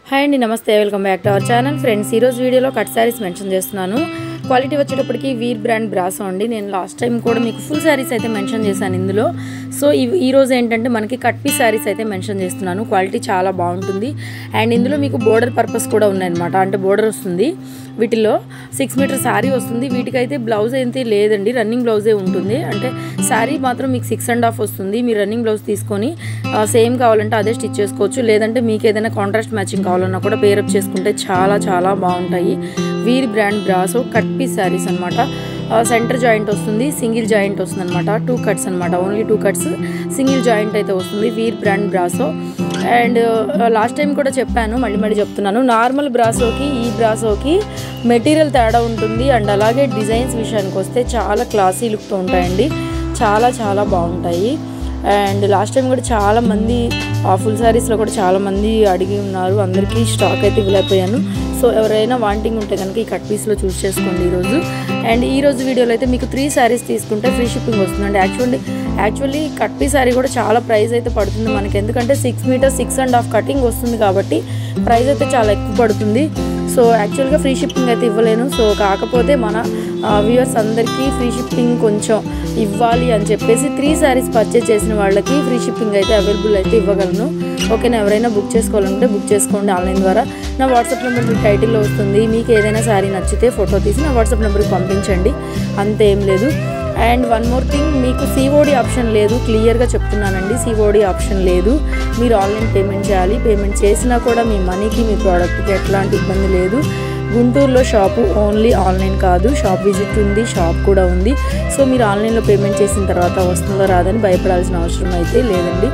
hi అండి నమస్తే welcome back to our channel friends ఈరోజు వీడియోలో కట్ శారీస్ మెన్షన్ చేస్తున్నాను క్వాలిటీ వచ్చేటప్పటికి వీర్ బ్రాండ్ బ్రాసో అండి నేను లాస్ట్ టైం కూడా మీకు ఫుల్ శారీస్ అయితే మెన్షన్ చేశాను ఇందులో సో ఈ- ఈ రోజు ఏంటంటే మనకి కట్ పీస్ శారీస్ అయితే మెన్షన్ చేస్తున్నాను క్వాలిటీ చాలా బాగుంటుంది అండ్ ఇందులో మీకు బోర్డర్ పర్పస్ కూడా ఉన్నాయన్నమాట అంటే బోర్డర్ వస్తుంది వీటిలో సిక్స్ మీటర్ శారీ వస్తుంది వీటికైతే బ్లౌజ్ అయితే లేదండి రన్నింగ్ బ్లౌజే ఉంటుంది అంటే శారీ మాత్రం మీకు సిక్స్ అండ్ హాఫ్ వస్తుంది మీరు రన్నింగ్ బ్లౌజ్ తీసుకొని సేమ్ కావాలంటే అదే స్టిచ్ చేసుకోవచ్చు లేదంటే మీకు ఏదైనా కాంట్రాస్ట్ మ్యాచింగ్ కావాలన్నా కూడా పేరప్ చేసుకుంటే చాలా చాలా బాగుంటాయి Veer brand Brasso cut piece saris అనమాట సెంటర్ జాయింట్ వస్తుంది సింగిల్ జాయింట్ వస్తుంది అనమాట టూ కట్స్ అనమాట only two cuts single joint అయితే వస్తుంది Veer brand Brasso and last time కూడా చెప్పాను మళ్ళీ మళ్ళీ చెప్తున్నాను నార్మల్ బ్రాసోకి ఈ బ్రాసోకి మెటీరియల్ తేడా ఉంటుంది అండ్ అలాగే డిజైన్స్ విషయానికి వస్తే చాలా క్లాసీ లుక్తో ఉంటాయండి చాలా చాలా బాగుంటాయి అండ్ లాస్ట్ టైం కూడా చాలా మంది ఆ ఫుల్ శారీస్లో కూడా చాలా మంది అడిగి ఉన్నారు అందరికీ స్టాక్ అయితే ఇవ్వలేకపోయాను సో ఎవరైనా వాంటింగ్ ఉంటే కనుక ఈ కట్ పీస్లో చూస్ చేసుకోండి ఈరోజు అండ్ ఈ రోజు వీడియోలో అయితే మీకు త్రీ శారీస్ తీసుకుంటే ఫ్రీ షిప్పింగ్ వస్తుందండి actually actually cut piece sari కూడా చాలా ప్రైస్ అయితే పడుతుంది మనకి ఎందుకంటే six metre six and half cutting వస్తుంది కాబట్టి ప్రైస్ అయితే చాలా ఎక్కువ పడుతుంది సో యాక్చువల్గా ఫ్రీ షిప్పింగ్ అయితే ఇవ్వలేను సో కాకపోతే మన వ్యూవర్స్ అందరికీ ఫ్రీ షిప్పింగ్ కొంచెం ఇవ్వాలి అని చెప్పేసి త్రీ శారీస్ పర్చేజ్ చేసిన వాళ్ళకి ఫ్రీ షిప్పింగ్ అయితే అవైలబుల్ అయితే ఇవ్వగలను ఓకేనా ఎవరైనా బుక్ చేసుకోవాలంటే బుక్ చేసుకోండి ఆన్లైన్ ద్వారా నా వాట్సాప్ నెంబర్ మీకు టైటిల్లో వస్తుంది మీకు ఏదైనా శారీ నచ్చితే ఫోటో తీసి నా వాట్సాప్ నెంబర్కి పంపించండి అంతేం లేదు అండ్ వన్ మోర్ థింగ్ మీకు సిఓడి ఆప్షన్ లేదు క్లియర్గా చెప్తున్నానండి సిఓడి ఆప్షన్ లేదు మీరు ఆన్లైన్ పేమెంట్ చేయాలి పేమెంట్ చేసినా కూడా మీ మనీకి మీ ప్రోడక్ట్కి ఎట్లాంటి ఇబ్బంది లేదు గుంటూరులో షాపు ఓన్లీ ఆన్లైన్ కాదు షాప్ విజిట్ ఉంది షాప్ కూడా ఉంది సో మీరు ఆన్లైన్లో పేమెంట్ చేసిన తర్వాత వస్తుందో రాదని భయపడాల్సిన అవసరం అయితే లేదండి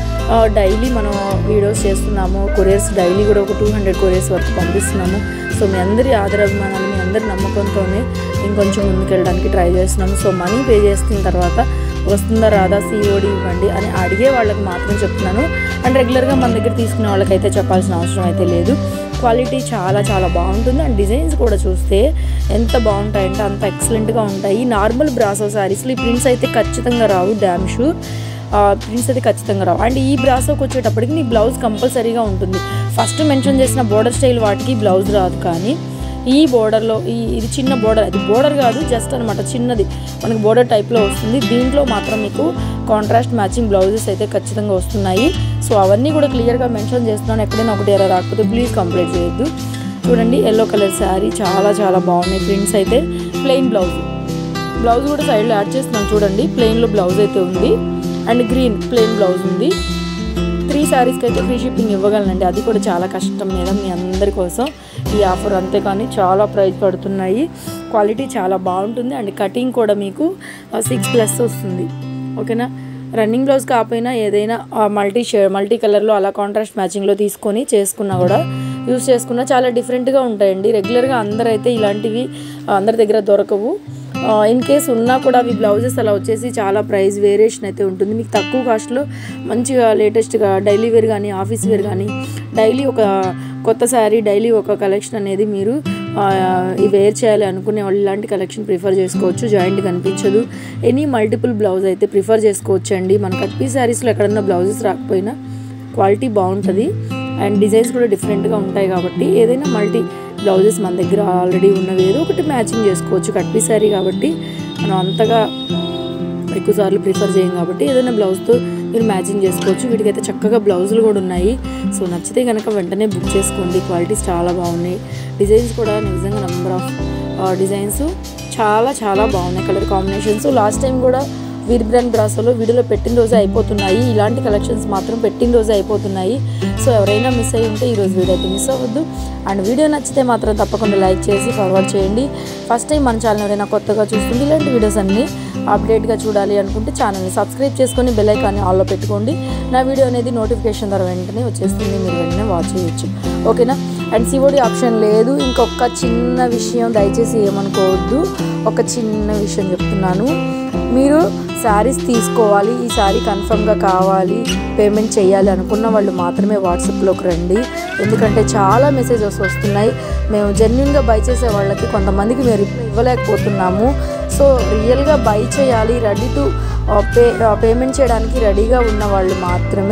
డైలీ మనం వీడియోస్ చేస్తున్నాము కొరియర్స్ డైలీ కూడా ఒక టూ హండ్రెడ్ కొరియర్స్ వరకు పంపిస్తున్నాము సో మీ అందరి ఆదరాభిమానాలు మీ అందరి నమ్మకంతోనే ఇంకొంచెం ముందుకెళ్ళడానికి ట్రై చేస్తున్నాము సో మనీ పే చేసిన తర్వాత వస్తుందా రాదా సిఓడి ఇవ్వండి అని అడిగే వాళ్ళకి మాత్రం చెప్తున్నాను అండ్ రెగ్యులర్గా మన దగ్గర తీసుకునే వాళ్ళకైతే చెప్పాల్సిన అవసరం అయితే లేదు క్వాలిటీ చాలా చాలా బాగుంటుంది అండ్ డిజైన్స్ కూడా చూస్తే ఎంత బాగుంటాయంటే అంత ఎక్సలెంట్గా ఉంటాయి నార్మల్ బ్రాసో శారీస్లో ఈ ప్రింట్స్ అయితే ఖచ్చితంగా రావు డ్యామ్ షూర్ ప్రింట్స్ అయితే ఖచ్చితంగా రావు అండ్ ఈ బ్రాసోకి వచ్చేటప్పటికి నీ బ్లౌజ్ కంపల్సరీగా ఉంటుంది ఫస్ట్ మెన్షన్ చేసిన బోర్డర్ స్టైల్ వాటికి బ్లౌజ్ రాదు కానీ ఈ బోర్డర్లో ఈ ఇది చిన్న బోర్డర్ అది బోర్డర్ కాదు జస్ట్ అనమాట చిన్నది మనకి బోర్డర్ టైప్లో వస్తుంది దీంట్లో మాత్రం మీకు కాంట్రాస్ట్ మ్యాచింగ్ బ్లౌజెస్ అయితే ఖచ్చితంగా వస్తున్నాయి సో అవన్నీ కూడా క్లియర్గా మెన్షన్ చేస్తున్నాను ఎక్కడైనా ఒకటి ఎరా రాకపోతే ప్లీజ్ కంప్లీట్ చేయొద్దు చూడండి ఎల్లో కలర్ శారీ చాలా చాలా బాగున్నాయి ప్రింట్స్ అయితే ప్లెయిన్ బ్లౌజ్ బ్లౌజ్ కూడా సైడ్లో యాడ్ చేస్తున్నాను చూడండి ప్లెయిన్లో బ్లౌజ్ అయితే ఉంది అండ్ గ్రీన్ ప్లెయిన్ బ్లౌజ్ ఉంది త్రీ శారీస్కి అయితే ఫ్రీ షిప్పింగ్ ఇవ్వగలనండి అది కూడా చాలా కష్టం మీద మీ అందరి కోసం ఈ ఆఫర్ అంతేకాని చాలా ప్రైస్ పడుతున్నాయి క్వాలిటీ చాలా బాగుంటుంది అండ్ కటింగ్ కూడా మీకు సిక్స్ ప్లస్ వస్తుంది ఓకేనా రన్నింగ్ బ్లౌజ్ కాకపోయినా ఏదైనా మల్టీ షే మల్టీ కలర్లో అలా కాంట్రాస్ట్ మ్యాచింగ్లో తీసుకొని చేసుకున్నా కూడా యూస్ చేసుకున్నా చాలా డిఫరెంట్గా ఉంటాయండి రెగ్యులర్గా అందరైతే ఇలాంటివి అందరి దగ్గర దొరకవు ఇన్ కేస్ ఉన్నా కూడా అవి బ్లౌజెస్ అలా వచ్చేసి చాలా ప్రైస్ వేరియేషన్ అయితే ఉంటుంది మీకు తక్కువ కాస్ట్లో మంచిగా లేటెస్ట్గా డైలీ వేర్ కానీ ఆఫీస్ వేర్ కానీ డైలీ ఒక కొత్త శారీ డైలీ ఒక కలెక్షన్ అనేది మీరు ఆ, ఈ వేర్ చేయాలి అనుకునే వాళ్ళు ఇలాంటి కలెక్షన్ ప్రిఫర్ చేసుకోవచ్చు జాయింట్ కనిపించదు ఎనీ మల్టిపుల్ బ్లౌజ్ అయితే ప్రిఫర్ చేసుకోవచ్చు అండి మన కట్ పీస్ శారీస్లో ఎక్కడన్నా బ్లౌజెస్ రాకపోయినా క్వాలిటీ బాగుంటుంది అండ్ డిజైన్స్ కూడా డిఫరెంట్గా ఉంటాయి కాబట్టి ఏదైనా మల్టీ బ్లౌజెస్ మన దగ్గర ఆల్రెడీ ఉన్నవి ఏదో ఒకటి మ్యాచింగ్ చేసుకోవచ్చు కట్ పీస్ శారీ కాబట్టి మనం అంతగా ఎక్కువ సార్లు ప్రిఫర్ చేయం కాబట్టి ఏదైనా బ్లౌజ్తో మీరు మ్యాచింగ్ చేసుకోవచ్చు వీటికైతే చక్కగా బ్లౌజులు కూడా ఉన్నాయి సో నచ్చితే కనుక వెంటనే బుక్ చేసుకోండి క్వాలిటీస్ చాలా బాగున్నాయి డిజైన్స్ కూడా నిజంగా నెంబర్ ఆఫ్ డిజైన్స్ చాలా చాలా బాగున్నాయి కలర్ కాంబినేషన్స్ లాస్ట్ టైం కూడా వీర్ బ్రాండ్ బ్రాసోలో వీడియోలో పెట్టిన రోజే అయిపోతున్నాయి ఇలాంటి కలెక్షన్స్ మాత్రం పెట్టిన రోజే అయిపోతున్నాయి సో ఎవరైనా మిస్ అయ్యి ఉంటే ఈరోజు వీడియో అయితే మిస్ అవ్వద్దు అండ్ వీడియో నచ్చితే మాత్రం తప్పకుండా లైక్ చేసి ఫార్వర్డ్ చేయండి ఫస్ట్ టైం మన ఛానల్ ఎవరైనా కొత్తగా చూస్తుంటే ఇలాంటి వీడియోస్ అన్నీ అప్డేట్గా చూడాలి అనుకుంటే ఛానల్ని సబ్స్క్రైబ్ చేసుకొని బెల్ ఐకాన్ని ఆల్లో పెట్టుకోండి నా వీడియో అనేది నోటిఫికేషన్ ద్వారా వెంటనే వచ్చేస్తుంది మీరు వెంటనే వాచ్ చేయొచ్చు ఓకేనా అండ్ సిఓడి ఆప్షన్ లేదు ఇంకొక చిన్న విషయం దయచేసి ఏమనుకోవద్దు ఒక చిన్న విషయం చెప్తున్నాను మీరు శారీస్ తీసుకోవాలి ఈ శారీ కన్ఫర్మ్గా కావాలి పేమెంట్ చేయాలి అనుకున్న వాళ్ళు మాత్రమే వాట్సాప్లోకి రండి ఎందుకంటే చాలా మెసేజెస్ వస్తున్నాయి మేము జెన్యున్గా బై చేసే వాళ్ళకి కొంతమందికి మేము రిప్లై ఇవ్వలేకపోతున్నాము సో రియల్గా బై చేయాలి రెడీ టు పే పేమెంట్ చేయడానికి రెడీగా ఉన్న వాళ్ళు మాత్రమే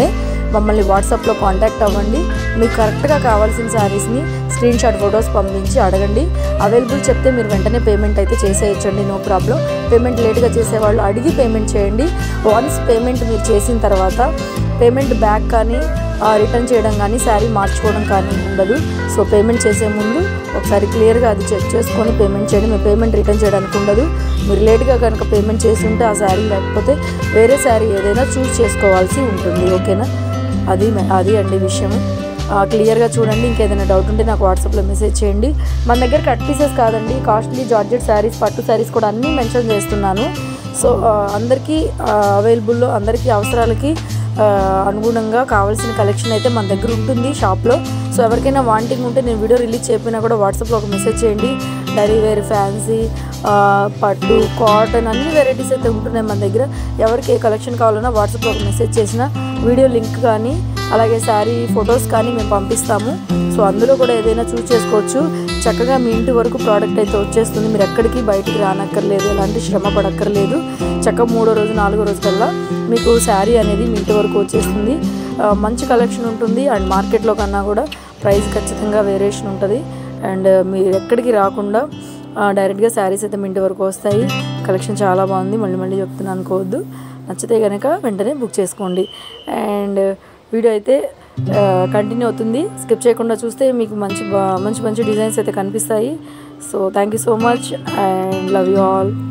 మమ్మల్ని వాట్సాప్లో కాంటాక్ట్ అవ్వండి మీకు కరెక్ట్గా కావాల్సిన శారీస్ని స్క్రీన్ షాట్ ఫొటోస్ పంపించి అడగండి అవైలబుల్ చెప్తే మీరు వెంటనే పేమెంట్ అయితే చేసేయచ్చండి నో ప్రాబ్లం పేమెంట్ లేట్గా చేసేవాళ్ళు అడిగి పేమెంట్ చేయండి వన్స్ పేమెంట్ మీరు చేసిన తర్వాత పేమెంట్ బ్యాక్ కానీ రిటర్న్ చేయడం కానీ శారీ మార్చుకోవడం కానీ ఉండదు సో పేమెంట్ చేసే ముందు ఒకసారి క్లియర్గా అది చెక్ చేసుకొని పేమెంట్ చేయండి మీరు పేమెంట్ రిటర్న్ చేయడానికి ఉండదు మీరు లేట్గా కనుక పేమెంట్ చేసి ఉంటే ఆ శారీ లేకపోతే వేరే శారీ ఏదైనా చూస్ చేసుకోవాల్సి ఉంటుంది ఓకేనా అది మె- అది అండి విషయం క్లియర్గా చూడండి ఇంకేదైనా డౌట్ ఉంటే నాకు వాట్సాప్లో మెసేజ్ చేయండి మన దగ్గర కట్ పీసెస్ కాదండి కాస్ట్లీ జార్జెట్ శారీస్ పట్టు శారీస్ కూడా అన్నీ మెన్షన్ చేస్తున్నాను సో ఆ, అందరికీ అవైలబుల్లో అందరికీ అవసరాలకి ఆ, అనుగుణంగా కావాల్సిన కలెక్షన్ అయితే మన దగ్గర ఉంటుంది షాప్లో సో ఎవరికైనా వాంటింగ్ ఉంటే నేను వీడియో రిలీజ్ చేయకపోయినా కూడా వాట్సాప్లో ఒక మెసేజ్ చేయండి డైరీ వేర్ ఫ్యాన్సీ ఆ, పట్టు కాటన్ అన్ని వెరైటీస్ అయితే ఉంటున్నాయి మన దగ్గర ఎవరికి ఏ కలెక్షన్ కావాలన్నా వాట్సాప్లో ఒక మెసేజ్ చేసిన వీడియో లింక్ కానీ అలాగే శారీ ఫొటోస్ కానీ మేము పంపిస్తాము సో అందులో కూడా ఏదైనా చూస్ చేసుకోవచ్చు చక్కగా మీ ఇంటి వరకు ప్రోడక్ట్ అయితే వచ్చేస్తుంది మీరు ఎక్కడికి బయటికి రానక్కర్లేదు ఎలాంటి శ్రమ పడక్కర్లేదు చక్కగా మూడో రోజు నాలుగో రోజు కల్లా మీకు శారీ అనేది మీ ఇంటి వరకు వచ్చేస్తుంది ఆ, మంచి కలెక్షన్ ఉంటుంది అండ్ మార్కెట్లో కన్నా కూడా ప్రైస్ ఖచ్చితంగా వేరియేషన్ ఉంటుంది అండ్ మీరు ఎక్కడికి రాకుండా ఆ, డైరెక్ట్గా శారీస్ అయితే మీ ఇంటి వరకు వస్తాయి కలెక్షన్ చాలా బాగుంది మళ్ళీ మళ్ళీ చెప్తున్నాను అనుకోవద్దు నచ్చితే కనుక వెంటనే బుక్ చేసుకోండి అండ్ వీడియో అయితే కంటిన్యూ అవుతుంది స్కిప్ చేయకుండా చూస్తే మీకు మంచి బా- మంచి మంచి డిజైన్స్ అయితే కనిపిస్తాయి so thank you so much and love you all